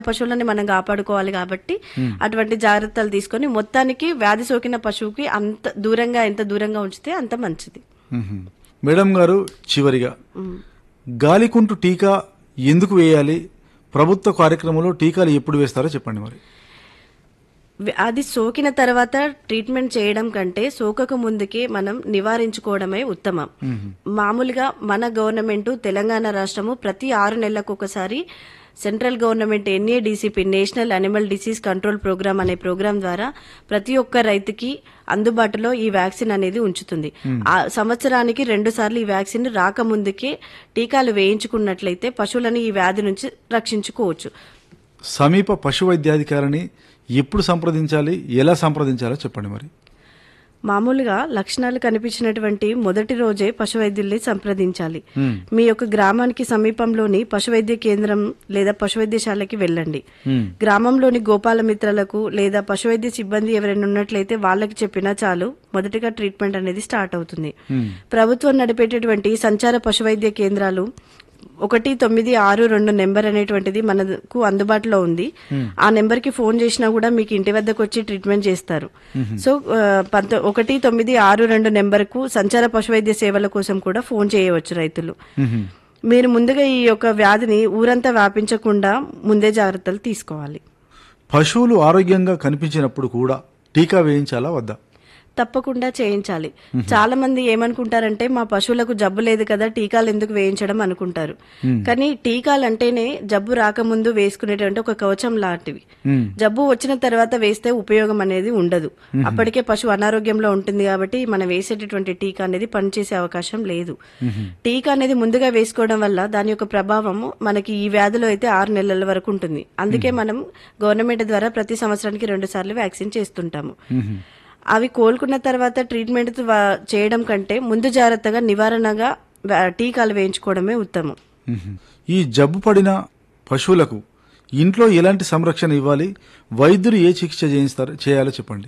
పశువులని మనం కాపాడుకోవాలి కాబట్టి అటువంటి జాగ్రత్తలు తీసుకొని మొత్తానికి వ్యాధి సోకిన పశువుకి అంత దూరంగా ఎంత దూరంగా ఉంచితే అంత మంచిది మ్మ్. మేడం గారు చివరిగా గాలికుంటు టీకా ఎందుకు వేయాలి ప్రభుత్వ కార్యక్రమంలో టీకాలు ఎప్పుడు వేస్తారో చెప్పండి మరి అది సోకిన తర్వాత ట్రీట్మెంట్ చేయడం కంటే సోకక ముందుకే మనం నివారించుకోవడమే ఉత్తమం మామూలుగా మన గవర్నమెంట్ తెలంగాణ రాష్ట్రము ప్రతి ఆరు నెలలకు ఒకసారి central government N A D C P national animal disease control programme అనే ప్రోగ్రాం ద్వారా ప్రతి ఒక్క రైతుకి అందుబాటులో ఈ వ్యాక్సిన్ అనేది ఉంచుతుంది ఆ సంవత్సరానికి రెండు సార్లు ఈ వ్యాక్సిన్ రాకముందుకే టీకాలు వేయించుకున్నట్లయితే పశువులను ఈ వ్యాధి నుంచి రక్షించుకోవచ్చు సమీప పశు వైద్యాధికారిని ఎప్పుడు సంప్రదించాలి ఎలా సంప్రదించాలో చెప్పండి మరి మామూలుగా లక్షణాలు కనిపించినటువంటి మొదటి రోజే పశువైద్యుల్ని సంప్రదించాలి మీ యొక్క గ్రామానికి సమీపంలోని పశువైద్య కేంద్రం లేదా పశువైద్యశాలకి వెళ్ళండి గ్రామంలోని గోపాల మిత్రలకు లేదా పశువైద్య సిబ్బంది ఎవరైనా ఉన్నట్లయితే వాళ్ళకి చెప్పినా చాలు మొదటిగా ట్రీట్మెంట్ అనేది స్టార్ట్ అవుతుంది ప్రభుత్వం నడిపేటటువంటి సంచార పశువైద్య కేంద్రాలు ఒకటి తొమ్మిది ఆరు రెండు నెంబర్ అనేటువంటిది మనకు అందుబాటులో ఉంది ఆ నెంబర్ కి ఫోన్ చేసినా కూడా మీకు ఇంటి వద్దకు వచ్చి ట్రీట్మెంట్ చేస్తారు సో ఆ, పంతొ- ఒకటి తొమ్మిది ఆరు రెండు నెంబర్ కు సంచార పశువైద్య సేవల కోసం కూడా ఫోన్ చేయవచ్చు రైతులు మీరు ముందుగా ఈ యొక్క వ్యాధిని ఊరంతా వ్యాపించకుండా ముందే జాగ్రత్తలు తీసుకోవాలి పశువులు ఆరోగ్యంగా కనిపించినప్పుడు కూడా టీకా వేయించాలా వద్దా తప్పకుండా చేయించాలి చాలా మంది ఏమనుకుంటారంటే మా పశువులకు జబ్బు లేదు కదా టీకాలు ఎందుకు వేయించడం అనుకుంటారు కానీ టీకాలు అంటేనే జబ్బు రాకముందు వేసుకునేటువంటి ఒక కవచం లాంటివి మ్మ్. జబ్బు వచ్చిన తర్వాత వేస్తే ఉపయోగం అనేది ఉండదు అప్పటికే పశువు అనారోగ్యంలో ఉంటుంది కాబట్టి మనం వేసేటటువంటి టీకా అనేది పనిచేసే అవకాశం లేదు టీకా అనేది ముందుగా వేసుకోవడం వల్ల దాని యొక్క ప్రభావం మనకి ఈ వ్యాధిలో అయితే ఆరు నెలల వరకు ఉంటుంది అందుకే మనం గవర్నమెంట్ ద్వారా ప్రతి సంవత్సరానికి రెండు సార్లు వ్యాక్సిన్ చేస్తుంటాము అవి కోలుకున్న తర్వాత ట్రీట్మెంట్ వ- చేయడం కంటే ముందు జాగ్రత్తగా నివారణగా వ్య- టీకాలు వేయించుకోవడమే ఉత్తమం మ్మ్. ఈ జబ్బు పడిన పశువులకు ఇంట్లో ఎలాంటి సంరక్షణ ఇవ్వాలి వైద్యులు ఏ చికిత్స చేయిస్తారు చేయాలో చెప్పండి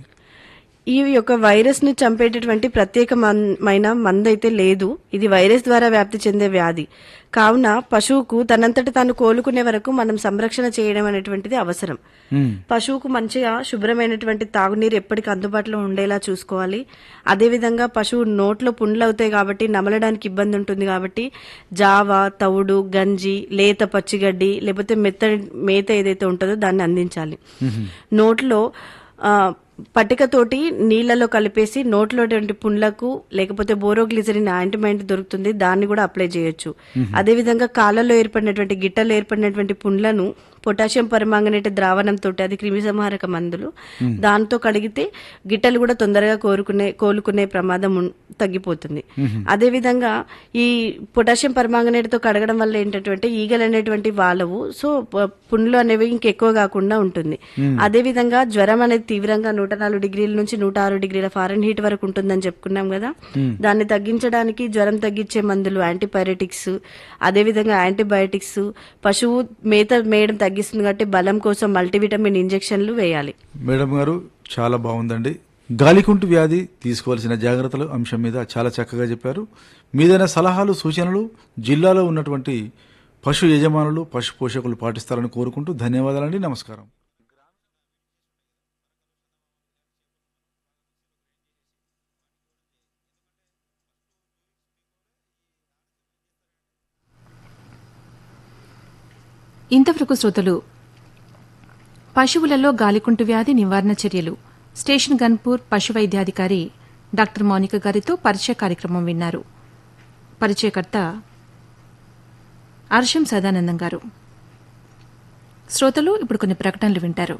ఈ యొక్క వైరస్ ని చంపేటటువంటి ప్రత్యేకమైన మందు అయితే లేదు ఇది వైరస్ ద్వారా వ్యాప్తి చెందే వ్యాధి కావున పశువుకు తనంతట తాను కోలుకునే వరకు మనం సంరక్షణ చేయడం అనేటువంటిది అవసరం మ్మ్. పశువుకు మంచిగా శుభ్రమైనటువంటి తాగునీరు ఎప్పటికి అందుబాటులో ఉండేలా చూసుకోవాలి అదేవిధంగా పశువు నోట్లో పుండ్లు అవుతాయి కాబట్టి నమలడానికి ఇబ్బంది ఉంటుంది కాబట్టి జావ తవుడు గంజి లేత పచ్చిగడ్డి లేకపోతే మెత్త మేత ఏదైతే ఉంటుందో దాన్ని అందించాలి నోట్లో ఆ, పట్టికతోటి నీళ్లలో కలిపేసి నోట్లో పుండ్లకు లేకపోతే బోరోగ్లిజరిన్ ఆయింట్మెంట్ దొరుకుతుంది దాన్ని కూడా అప్లై చేయొచ్చు అదేవిధంగా కాళ్ళలో ఏర్పడినటువంటి గిట్టలో ఏర్పడినటువంటి పుండ్లను పొటాషియం పరమాంగనేట ద్రావణంతో అది క్రిమి సంహారక మందులు దాంతో కడిగితే గిట్టలు కూడా తొందరగా కోరుకునే కోలుకునే ప్రమాదం ఉన్- తగ్గిపోతుంది అదేవిధంగా ఈ పొటాషియం పరమాంగనేటతో కడగడం వల్ల ఏంటంటే ఈగలు అనేటువంటి వాళ్ళవు సో ప- పుండ్లు అనేవి ఇంకెక్కువ కాకుండా ఉంటుంది అదేవిధంగా జ్వరం అనేది తీవ్రంగా నూట నాలుగు డిగ్రీల నుంచి నూట ఆరు డిగ్రీల ఫారెన్ హీట్ వరకు ఉంటుందని చెప్పుకున్నాం కదా దాన్ని తగ్గించడానికి జ్వరం తగ్గించే మందులు యాంటీబయోటిక్స్ అదేవిధంగా యాంటీబయోటిక్స్ పశువు మేత మేయడం తగ్గిస్తుంది కాబట్టి బలం కోసం మల్టీవిటమిన్ ఇంజెక్షన్లు వేయాలి మేడం గారు చాలా బాగుందండి గాలికుంటు వ్యాధి తీసుకోవాల్సిన జాగ్రత్తలు అంశం మీద చాలా చక్కగా చెప్పారు మీదైన సలహాలు సూచనలు జిల్లాలో ఉన్నటువంటి పశు యజమానులు పశు పోషకులు పాటిస్తారని కోరుకుంటూ ధన్యవాదాలండి నమస్కారం ఇంతవరకు శ్రోతలు పశువులలో గాలికుంటు వ్యాధి నివారణ చర్యలు స్టేషన్ గన్పూర్ పశు వైద్యాధికారి డాక్టర్ మౌనిక గారితో పరిచయ కార్యక్రమం విన్నారు పరిచయకర్త అర్షం సదానందం గారు శ్రోతలు ఇప్పుడు కొన్ని ప్రకటనలు వింటారు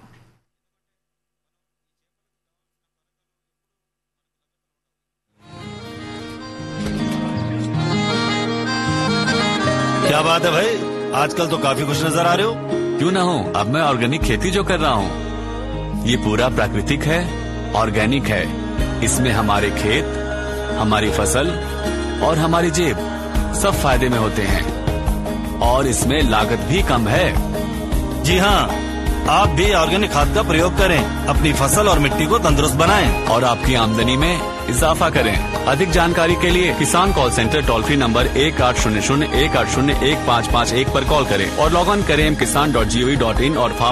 क्या बात है भाई आजकल तो काफी खुश नजर आ रहे हो क्यों ना हो अब मैं ऑर्गेनिक खेती जो कर रहा हूँ ये पूरा प्राकृतिक है ऑर्गेनिक है इसमें हमारे खेत हमारी फसल और हमारी जेब सब फायदे में होते हैं और इसमें लागत भी कम है जी हाँ आप भी ऑर्गेनिक खाद का प्रयोग करें अपनी फसल और मिट्टी को तंदुरुस्त बनाएं और आपकी आमदनी में इजाफा करें अधिक जानकारी के लिए Kisan call centre toll free number एक आठ शून्य शून्य एक आठ शून्य एक पाँच पाँच एक पर कॉल करें और लॉग ऑन करें Kisan dot G O V dot in और फार्म